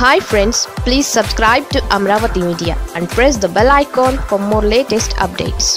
hi friends please subscribe to Amaravati media and press the bell icon for more latest updates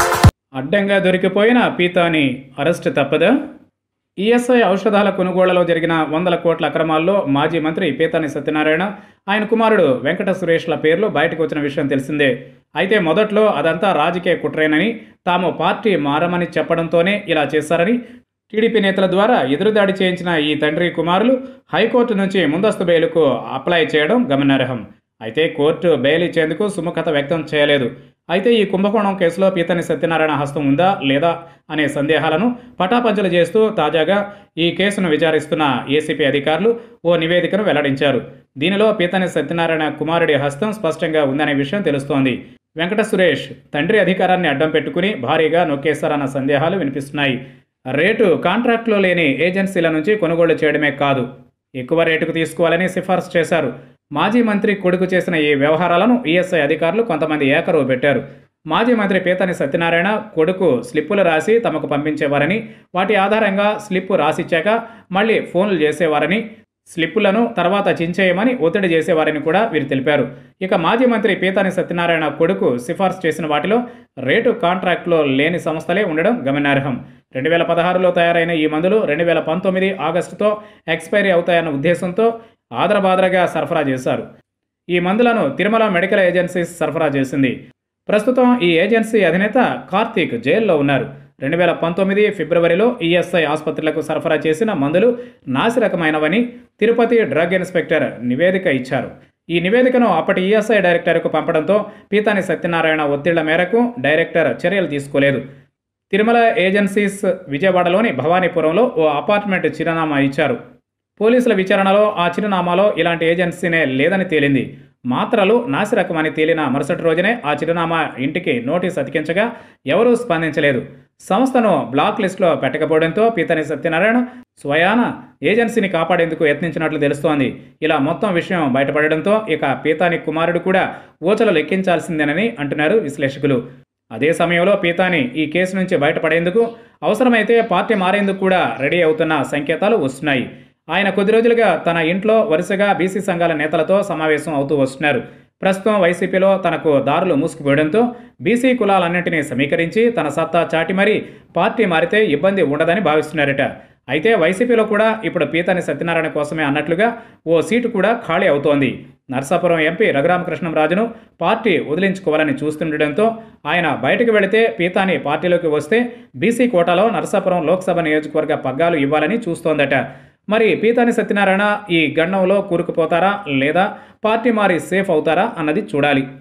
అడ్డంగా దొరికిపోయిన Pithani arrest తప్పదా ESI ఔషధాల కొనుగోళ్లలో జరిగిన వందల కోట్ల అక్రమాల్లో మాజీ మంత్రి పీతాని సత్యనారాయణ ఆయన కుమారుడు వెంకట సురేష్ల పేర్లు బయటకు వచ్చిన విషయం తెలిసిందే అయితే మొదట్లో అదంతా రాజకీయ కుట్రేనని తాము పార్టీ మారమని చెప్పడంతోనే ఇలా చేశారని టీడీపీ నేతల ద్వారా ఎదురుదాడి చేయించిన ఈ తండ్రి కుమారులు హైకోర్టు నుంచి ముందస్తు బెయిల్కు అప్లై చేయడం గమనార్హం అయితే కోర్టు బెయిల్ ఇచ్చేందుకు సుముఖత వ్యక్తం చేయలేదు అయితే ఈ కుంభకోణం కేసులో పీతని సత్యనారాయణ హస్తం ఉందా లేదా అనే సందేహాలను పటాపంచలు చేస్తూ తాజాగా ఈ కేసును విచారిస్తున్న ఏసీపీ అధికారులు ఓ నివేదికను వెల్లడించారు దీనిలో పీతని సత్యనారాయణ కుమారుడి హస్తం స్పష్టంగా ఉందనే విషయం తెలుస్తోంది వెంకట సురేష్ తండ్రి అధికారాన్ని అడ్డం పెట్టుకుని భారీగా నొక్కేశారన్న సందేహాలు వినిపిస్తున్నాయి రేటు కాంట్రాక్ట్లో లేని ఏజెన్సీల నుంచి కొనుగోలు చేయడమే కాదు ఎక్కువ రేటుకు తీసుకోవాలని సిఫార్సు చేశారు మాజీ మంత్రి కొడుకు చేసిన ఈ వ్యవహారాలను ఈఎస్ఐ అధికారులు కొంతమంది ఏకరువు పెట్టారు మాజీ మంత్రి పీతని సత్యనారాయణ కొడుకు స్లిప్పులు రాసి తమకు పంపించేవారని వాటి ఆధారంగా స్లిప్పు రాసిచ్చాక మళ్ళీ ఫోన్లు చేసేవారని స్లిప్పులను తర్వాత చించేయమని ఒత్తిడి చేసేవారని కూడా వీరు తెలిపారు ఇక మాజీ మంత్రి పీతాని సత్యనారాయణ కొడుకు సిఫార్సు చేసిన వాటిలో రేటు కాంట్రాక్ట్లో లేని సంస్థలే ఉండడం గమనార్హం రెండు వేల పదహారులో తయారైన ఈ మందులు రెండు వేల పంతొమ్మిది ఆగస్టుతో ఎక్స్పైరీ అవుతాయన్న ఉద్దేశంతో ఆదరబాదరగా సరఫరా చేశారు ఈ మందులను తిరుమల మెడికల్ ఏజెన్సీస్ సరఫరా చేసింది ప్రస్తుతం ఈ ఏజెన్సీ అధినేత కార్తీక్ జైల్లో ఉన్నారు రెండు వేల పంతొమ్మిది ఫిబ్రవరిలో ఈఎస్ఐ ఆసుపత్రులకు సరఫరా చేసిన మందులు నాసిరకమైనవని తిరుపతి డ్రగ్ ఇన్స్పెక్టర్ నివేదిక ఇచ్చారు ఈ నివేదికను అప్పటి ఈఎస్ఐ డైరెక్టర్కు పంపడంతో పీతాని సత్యనారాయణ ఒత్తిళ్ల మేరకు డైరెక్టర్ చర్యలు తీసుకోలేదు తిరుమల ఏజెన్సీస్ విజయవాడలోని భవానీపురంలో ఓ అపార్ట్మెంట్ చిరునామా ఇచ్చారు పోలీసుల విచారణలో ఆ చిరునామాలో ఇలాంటి ఏజెన్సీనే లేదని తేలింది మాత్రలు నాసిరకమని తేలిన మరుసటి రోజునే ఆ చిరునామా ఇంటికి నోటీస్ అతికించగా ఎవరూ స్పందించలేదు సంస్థను బ్లాక్ లిస్టులో పెట్టకపోవడంతో పీతని సత్యనారాయణ స్వయాన ఏజెన్సీని కాపాడేందుకు యత్నించినట్లు తెలుస్తోంది ఇలా మొత్తం విషయం బయటపడడంతో ఇక పీతాని కుమారుడు కూడా ఊచలు లెక్కించాల్సిందేనని అంటున్నారు విశ్లేషకులు అదే సమయంలో పీతాని ఈ కేసు నుంచి బయటపడేందుకు అవసరమైతే పార్టీ మారేందుకు కూడా రెడీ అవుతున్న సంకేతాలు వస్తున్నాయి ఆయన కొద్ది రోజులుగా తన ఇంట్లో వరుసగా బీసీ సంఘాల నేతలతో సమావేశం అవుతూ వస్తున్నారు ప్రస్తుతం వైసీపీలో తనకు దారులు మూసుకుపోవడంతో బీసీ కులాలన్నింటినీ సమీకరించి తన సత్తా చాటి మరీ పార్టీ మారితే ఇబ్బంది ఉండదని భావిస్తున్నారట అయితే వైసీపీలో కూడా ఇప్పుడు పీతాని సత్యనారాయణ కోసమే అన్నట్లుగా ఓ సీటు కూడా ఖాళీ అవుతోంది నర్సాపురం ఎంపీ రఘురామకృష్ణంరాజును పార్టీ వదిలించుకోవాలని చూస్తుండటంతో ఆయన బయటకు వెళితే పీతాని పార్టీలోకి వస్తే బీసీ కోటాలో నర్సాపురం లోక్సభ నియోజకవర్గ పగ్గాలు ఇవ్వాలని చూస్తోందట మరి పీతాని సత్యనారాయణ ఈ గండంలో కూరుకుపోతారా లేదా పార్టీ మారి సేఫ్ అవుతారా అన్నది చూడాలి